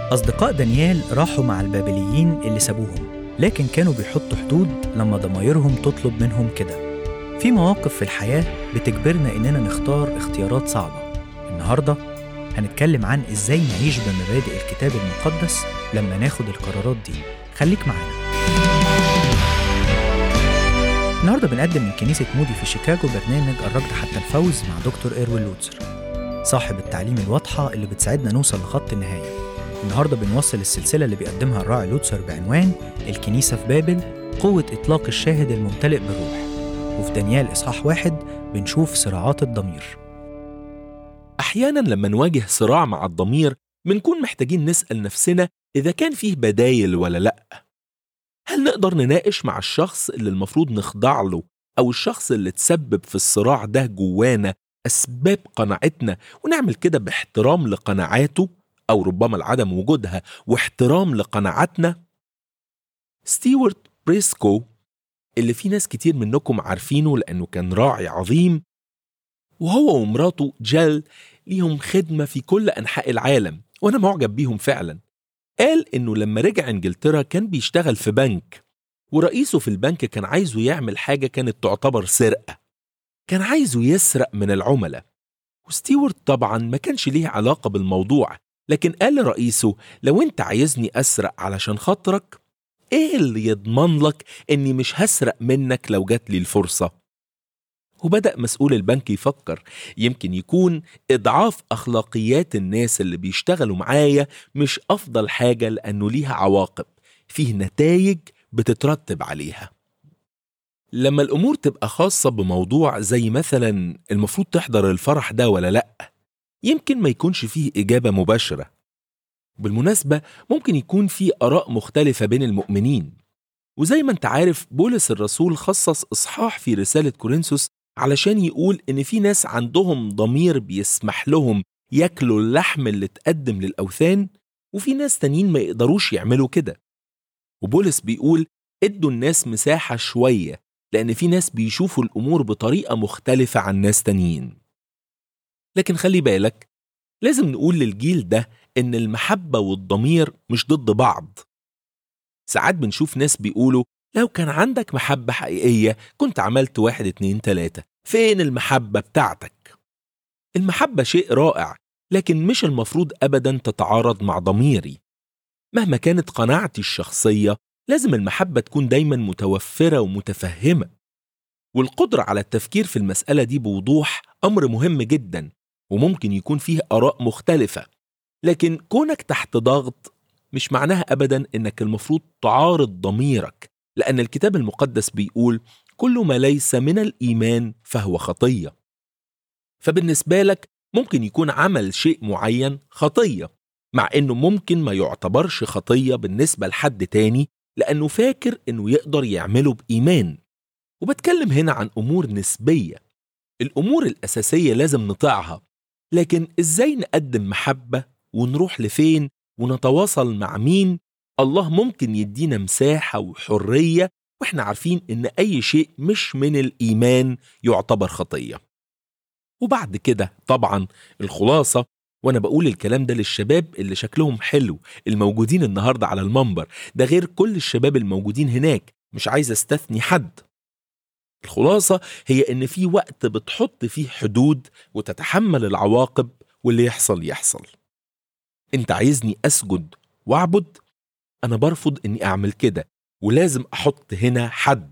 أصدقاء دانيال راحوا مع البابليين اللي سابوهم لكن كانوا بيحطوا حدود لما ضمايرهم تطلب منهم كده في مواقف في الحياة بتجبرنا إننا نختار اختيارات صعبة النهاردة هنتكلم عن إزاي نعيش بمبادئ الكتاب المقدس لما ناخد القرارات دي خليك معانا النهارده بنقدم من كنيسة مودي في شيكاغو برنامج الركض حتى الفوز مع دكتور إيروين لوتسر صاحب التعليم الواضحة اللي بتساعدنا نوصل لخط النهاية النهارده بنوصل السلسلة اللي بيقدمها الراعي لوتسر بعنوان الكنيسة في بابل قوة إطلاق الشاهد الممتلئ بالروح وفي دانيال إصحاح واحد بنشوف صراعات الضمير أحيانا لما نواجه صراع مع الضمير بنكون محتاجين نسأل نفسنا إذا كان فيه بدايل ولا لأ هل نقدر نناقش مع الشخص اللي المفروض نخضع له أو الشخص اللي تسبب في الصراع ده جوانا أسباب قناعتنا ونعمل كده باحترام لقناعاته أو ربما لعدم وجودها واحترام لقناعاتنا ستيوارت بريسكو اللي في ناس كتير منكم عارفينه لأنه كان راعي عظيم وهو ومراته جل ليهم خدمة في كل أنحاء العالم وأنا معجب بيهم فعلا قال إنه لما رجع إنجلترا كان بيشتغل في بنك ورئيسه في البنك كان عايزه يعمل حاجة كانت تعتبر سرقة كان عايزه يسرق من العملاء وستيوارت طبعا ما كانش ليه علاقة بالموضوع لكن قال لرئيسه لو انت عايزني أسرق علشان خاطرك ايه اللي يضمن لك اني مش هسرق منك لو جات لي الفرصة وبدأ مسؤول البنك يفكر يمكن يكون إضعاف أخلاقيات الناس اللي بيشتغلوا معايا مش أفضل حاجة لأنه ليها عواقب فيه نتائج بتترتب عليها لما الأمور تبقى خاصة بموضوع زي مثلا المفروض تحضر الفرح ده ولا لأ يمكن ما يكونش فيه إجابة مباشرة بالمناسبة ممكن يكون في آراء مختلفة بين المؤمنين وزي ما انت عارف بولس الرسول خصص إصحاح في رسالة كورنثوس علشان يقول إن في ناس عندهم ضمير بيسمح لهم ياكلوا اللحم اللي اتقدم للأوثان وفي ناس تانيين ما يقدروش يعملوا كده وبولس بيقول ادوا الناس مساحة شوية لأن في ناس بيشوفوا الأمور بطريقة مختلفة عن ناس تانيين لكن خلي بالك لازم نقول للجيل ده إن المحبة والضمير مش ضد بعض ساعات بنشوف ناس بيقولوا لو كان عندك محبة حقيقية كنت عملت واحد اتنين تلاتة فين المحبة بتاعتك؟ المحبة شيء رائع لكن مش المفروض أبدا تتعارض مع ضميري مهما كانت قناعتي الشخصية لازم المحبة تكون دايما متوفرة ومتفهمة والقدرة على التفكير في المسألة دي بوضوح أمر مهم جدا وممكن يكون فيه آراء مختلفة لكن كونك تحت ضغط مش معناها ابدا انك المفروض تعارض ضميرك لان الكتاب المقدس بيقول كل ما ليس من الايمان فهو خطيه فبالنسبه لك ممكن يكون عمل شيء معين خطيه مع انه ممكن ما يعتبرش خطيه بالنسبه لحد تاني لانه فاكر انه يقدر يعمله بايمان وبتكلم هنا عن امور نسبيه الامور الاساسيه لازم نطيعها لكن ازاي نقدم محبه ونروح لفين ونتواصل مع مين الله ممكن يدينا مساحة وحرية واحنا عارفين ان اي شيء مش من الايمان يعتبر خطية وبعد كده طبعا الخلاصة وانا بقول الكلام ده للشباب اللي شكلهم حلو الموجودين النهاردة على المنبر ده غير كل الشباب الموجودين هناك مش عايز استثني حد الخلاصة هي ان في وقت بتحط فيه حدود وتتحمل العواقب واللي يحصل يحصل انت عايزني اسجد واعبد انا برفض اني اعمل كده ولازم احط هنا حد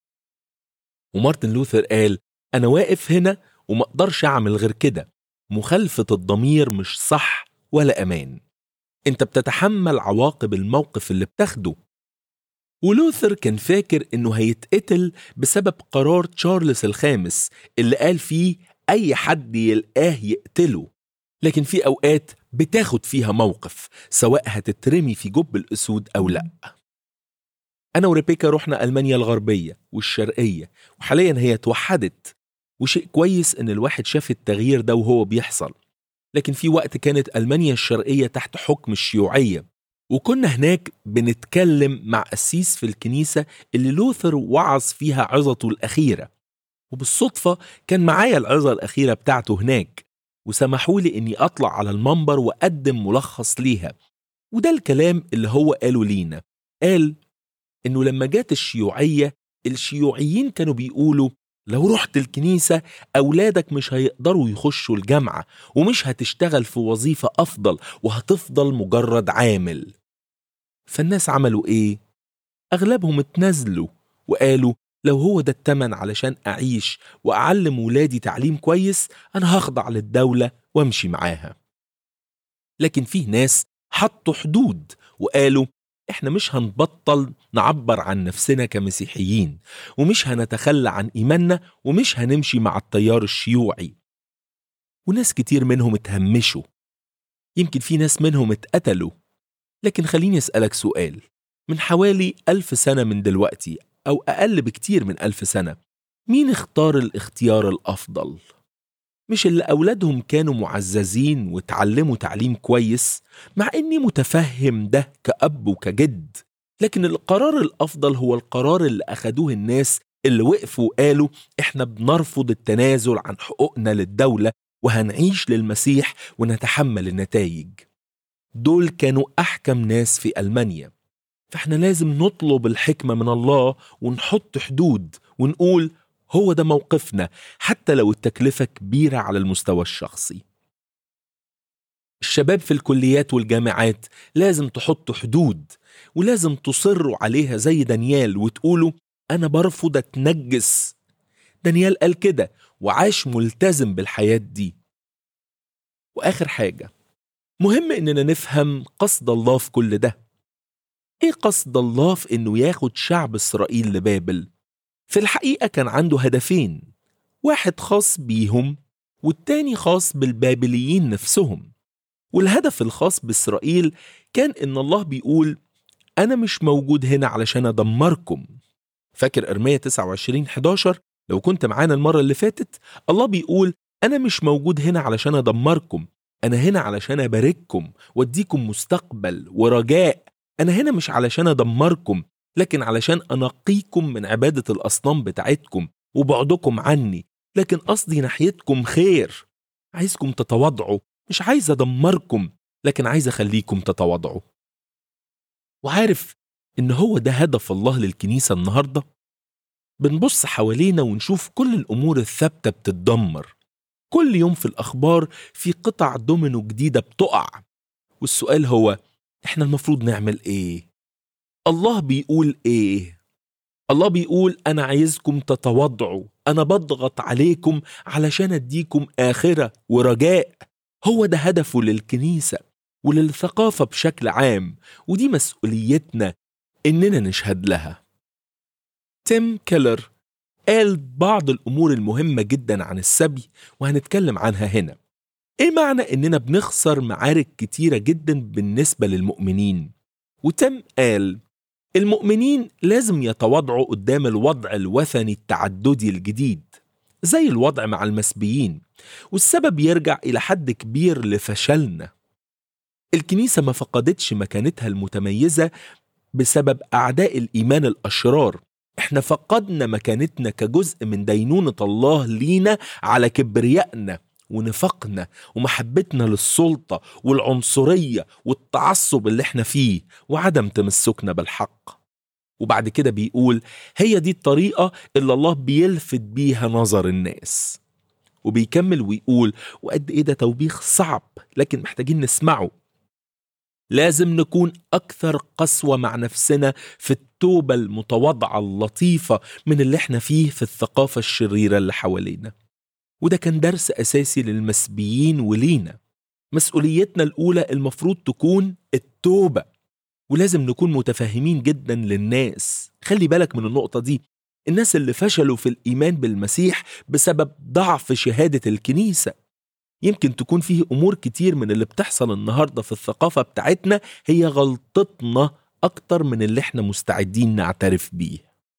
ومارتن لوثر قال انا واقف هنا وما اقدرش اعمل غير كده مخالفه الضمير مش صح ولا امان انت بتتحمل عواقب الموقف اللي بتاخده ولوثر كان فاكر انه هيتقتل بسبب قرار تشارلز الخامس اللي قال فيه اي حد يلقاه يقتله لكن في اوقات بتاخد فيها موقف سواء هتترمي في جب الاسود او لا انا وريبيكا رحنا المانيا الغربيه والشرقيه وحاليا هي اتوحدت وشيء كويس ان الواحد شاف التغيير ده وهو بيحصل لكن في وقت كانت المانيا الشرقيه تحت حكم الشيوعيه وكنا هناك بنتكلم مع قسيس في الكنيسه اللي لوثر وعظ فيها عظته الاخيره وبالصدفه كان معايا العظه الاخيره بتاعته هناك وسمحوا لي اني اطلع على المنبر واقدم ملخص ليها وده الكلام اللي هو قاله لينا قال إنه لما جات الشيوعية الشيوعيين كانوا بيقولوا لو رحت الكنيسة أولادك مش هيقدروا يخشوا الجامعة ومش هتشتغل في وظيفة أفضل وهتفضل مجرد عامل فالناس عملوا إيه؟ أغلبهم اتنازلوا وقالوا لو هو ده التمن علشان أعيش وأعلم ولادي تعليم كويس أنا هخضع للدولة وأمشي معاها لكن فيه ناس حطوا حدود وقالوا احنا مش هنبطل نعبر عن نفسنا كمسيحيين ومش هنتخلى عن ايماننا ومش هنمشي مع التيار الشيوعي وناس كتير منهم اتهمشوا يمكن في ناس منهم اتقتلوا لكن خليني اسألك سؤال من حوالي ألف سنة من دلوقتي أو أقل بكتير من ألف سنة مين اختار الاختيار الأفضل؟ مش اللي أولادهم كانوا معززين وتعلموا تعليم كويس مع إني متفهم ده كأب وكجد لكن القرار الأفضل هو القرار اللي أخدوه الناس اللي وقفوا وقالوا إحنا بنرفض التنازل عن حقوقنا للدولة وهنعيش للمسيح ونتحمل النتائج دول كانوا أحكم ناس في ألمانيا فإحنا لازم نطلب الحكمة من الله ونحط حدود ونقول هو ده موقفنا حتى لو التكلفة كبيرة على المستوى الشخصي الشباب في الكليات والجامعات لازم تحطوا حدود ولازم تصروا عليها زي دانيال وتقولوا أنا برفض أتنجس دانيال قال كده وعاش ملتزم بالحياة دي وآخر حاجة مهم إننا نفهم قصد الله في كل ده إيه قصد الله في إنه ياخد شعب إسرائيل لبابل؟ في الحقيقة كان عنده هدفين واحد خاص بيهم والتاني خاص بالبابليين نفسهم والهدف الخاص بإسرائيل كان إن الله بيقول أنا مش موجود هنا علشان أدمركم فاكر إرمية 29 11 لو كنت معانا المرة اللي فاتت الله بيقول أنا مش موجود هنا علشان أدمركم أنا هنا علشان أبارككم وأديكم مستقبل ورجاء أنا هنا مش علشان أدمركم لكن علشان أنقيكم من عبادة الأصنام بتاعتكم وبعدكم عني لكن قصدي ناحيتكم خير عايزكم تتواضعوا مش عايز أدمركم لكن عايز أخليكم تتواضعوا وعارف إن هو ده هدف الله للكنيسة النهاردة بنبص حوالينا ونشوف كل الأمور الثابتة بتتدمر كل يوم في الأخبار في قطع دومينو جديدة بتقع والسؤال هو إحنا المفروض نعمل إيه؟ الله بيقول ايه الله بيقول انا عايزكم تتواضعوا انا بضغط عليكم علشان اديكم اخره ورجاء هو ده هدفه للكنيسه وللثقافه بشكل عام ودي مسؤوليتنا اننا نشهد لها تيم كيلر قال بعض الامور المهمه جدا عن السبي وهنتكلم عنها هنا ايه معنى اننا بنخسر معارك كتيره جدا بالنسبه للمؤمنين وتم قال المؤمنين لازم يتواضعوا قدام الوضع الوثني التعددي الجديد زي الوضع مع المسبيين والسبب يرجع إلى حد كبير لفشلنا الكنيسة ما فقدتش مكانتها المتميزة بسبب أعداء الإيمان الأشرار احنا فقدنا مكانتنا كجزء من دينونة الله لينا على كبريائنا ونفاقنا ومحبتنا للسلطة والعنصرية والتعصب اللي احنا فيه وعدم تمسكنا بالحق وبعد كده بيقول هي دي الطريقة اللي الله بيلفت بيها نظر الناس وبيكمل ويقول وقد ايه ده توبيخ صعب لكن محتاجين نسمعه لازم نكون أكثر قسوة مع نفسنا في التوبة المتواضعة اللطيفة من اللي احنا فيه في الثقافة الشريرة اللي حوالينا وده كان درس أساسي للمسبيين ولينا مسؤوليتنا الأولى المفروض تكون التوبة ولازم نكون متفاهمين جدا للناس خلي بالك من النقطة دي الناس اللي فشلوا في الإيمان بالمسيح بسبب ضعف شهادة الكنيسة يمكن تكون فيه أمور كتير من اللي بتحصل النهاردة في الثقافة بتاعتنا هي غلطتنا أكتر من اللي احنا مستعدين نعترف بيه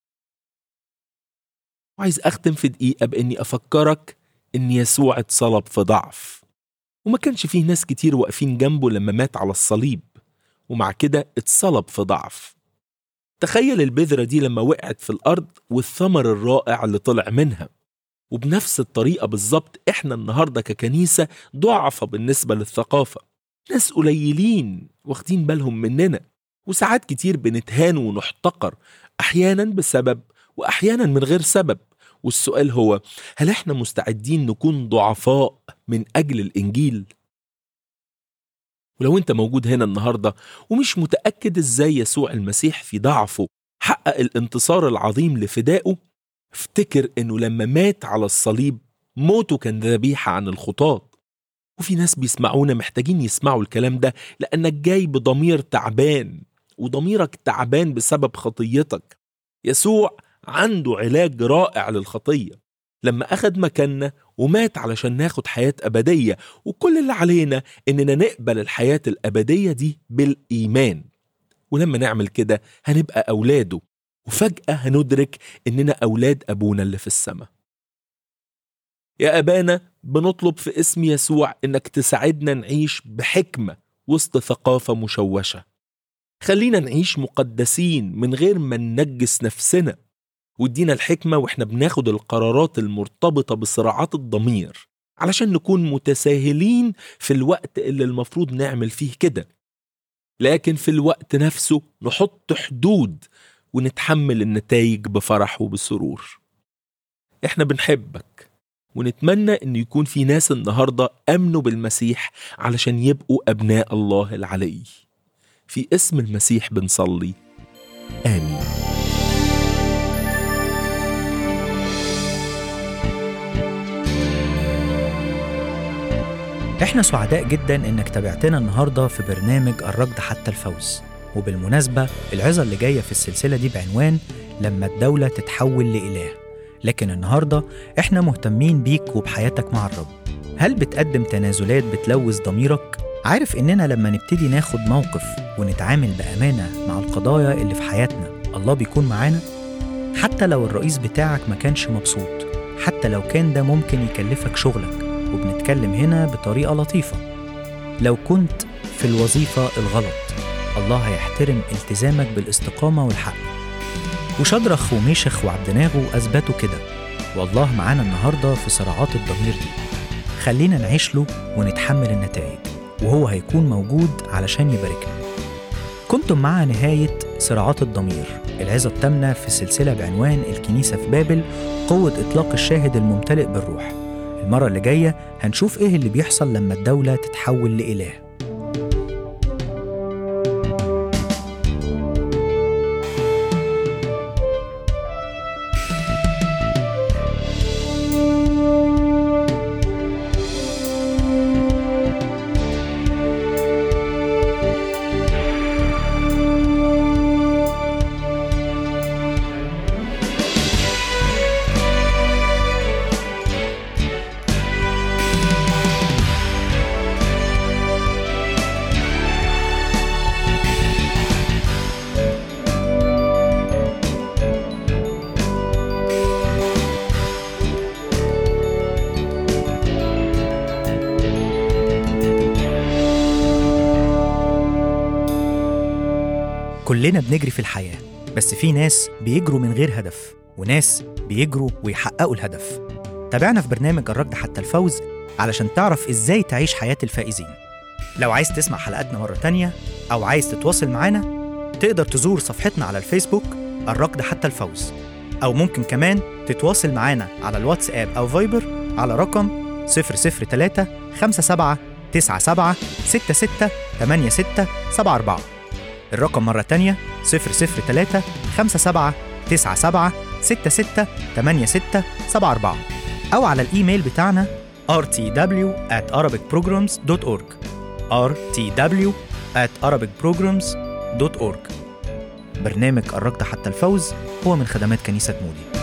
وعايز أختم في دقيقة بإني أفكرك إن يسوع اتصلب في ضعف وما كانش فيه ناس كتير واقفين جنبه لما مات على الصليب ومع كده اتصلب في ضعف تخيل البذرة دي لما وقعت في الأرض والثمر الرائع اللي طلع منها وبنفس الطريقة بالظبط احنا النهاردة ككنيسة ضعفة بالنسبة للثقافة ناس قليلين واخدين بالهم مننا وساعات كتير بنتهان ونحتقر أحيانا بسبب وأحيانا من غير سبب والسؤال هو هل احنا مستعدين نكون ضعفاء من أجل الإنجيل؟ ولو انت موجود هنا النهارده ومش متأكد ازاي يسوع المسيح في ضعفه حقق الانتصار العظيم لفدائه افتكر انه لما مات على الصليب موته كان ذبيحة عن الخطاة وفي ناس بيسمعونا محتاجين يسمعوا الكلام ده لأنك جاي بضمير تعبان وضميرك تعبان بسبب خطيتك يسوع عنده علاج رائع للخطية لما أخد مكاننا ومات علشان ناخد حياة أبدية وكل اللي علينا إننا نقبل الحياة الأبدية دي بالإيمان ولما نعمل كده هنبقى أولاده وفجأة هندرك إننا أولاد أبونا اللي في السماء يا أبانا بنطلب في اسم يسوع إنك تساعدنا نعيش بحكمة وسط ثقافة مشوشة خلينا نعيش مقدسين من غير ما ننجس نفسنا وادينا الحكمة واحنا بناخد القرارات المرتبطة بصراعات الضمير علشان نكون متساهلين في الوقت اللي المفروض نعمل فيه كده لكن في الوقت نفسه نحط حدود ونتحمل النتائج بفرح وبسرور احنا بنحبك ونتمنى ان يكون في ناس النهارده امنوا بالمسيح علشان يبقوا ابناء الله العلي في اسم المسيح بنصلي امين احنا سعداء جدا انك تابعتنا النهارده في برنامج الركض حتى الفوز وبالمناسبة العظة اللي جاية في السلسلة دي بعنوان لما الدولة تتحول لإله لكن النهاردة احنا مهتمين بيك وبحياتك مع الرب هل بتقدم تنازلات بتلوث ضميرك؟ عارف إننا لما نبتدي ناخد موقف ونتعامل بأمانة مع القضايا اللي في حياتنا الله بيكون معانا؟ حتى لو الرئيس بتاعك ما كانش مبسوط حتى لو كان ده ممكن يكلفك شغلك وبنتكلم هنا بطريقة لطيفة لو كنت في الوظيفة الغلط الله هيحترم التزامك بالاستقامة والحق وشدرخ وميشخ وعبدناغو أثبتوا كده والله معانا النهاردة في صراعات الضمير دي خلينا نعيش له ونتحمل النتائج وهو هيكون موجود علشان يباركنا كنتم مع نهاية صراعات الضمير العظة التامنة في السلسلة بعنوان الكنيسة في بابل قوة إطلاق الشاهد الممتلئ بالروح المرة اللي جاية هنشوف إيه اللي بيحصل لما الدولة تتحول لإله كلنا بنجري في الحياة بس في ناس بيجروا من غير هدف وناس بيجروا ويحققوا الهدف تابعنا في برنامج الركض حتى الفوز علشان تعرف ازاي تعيش حياة الفائزين لو عايز تسمع حلقاتنا مرة تانية أو عايز تتواصل معانا تقدر تزور صفحتنا على الفيسبوك الركض حتى الفوز أو ممكن كمان تتواصل معانا على الواتساب أو فايبر على رقم 003 57 97 66 86 74 الرقم مرة تانية 003 57 97 66 86 74 أو على الإيميل بتاعنا rtw at arabicprograms.org rtw at arabicprograms.org برنامج الركض حتى الفوز هو من خدمات كنيسة مودي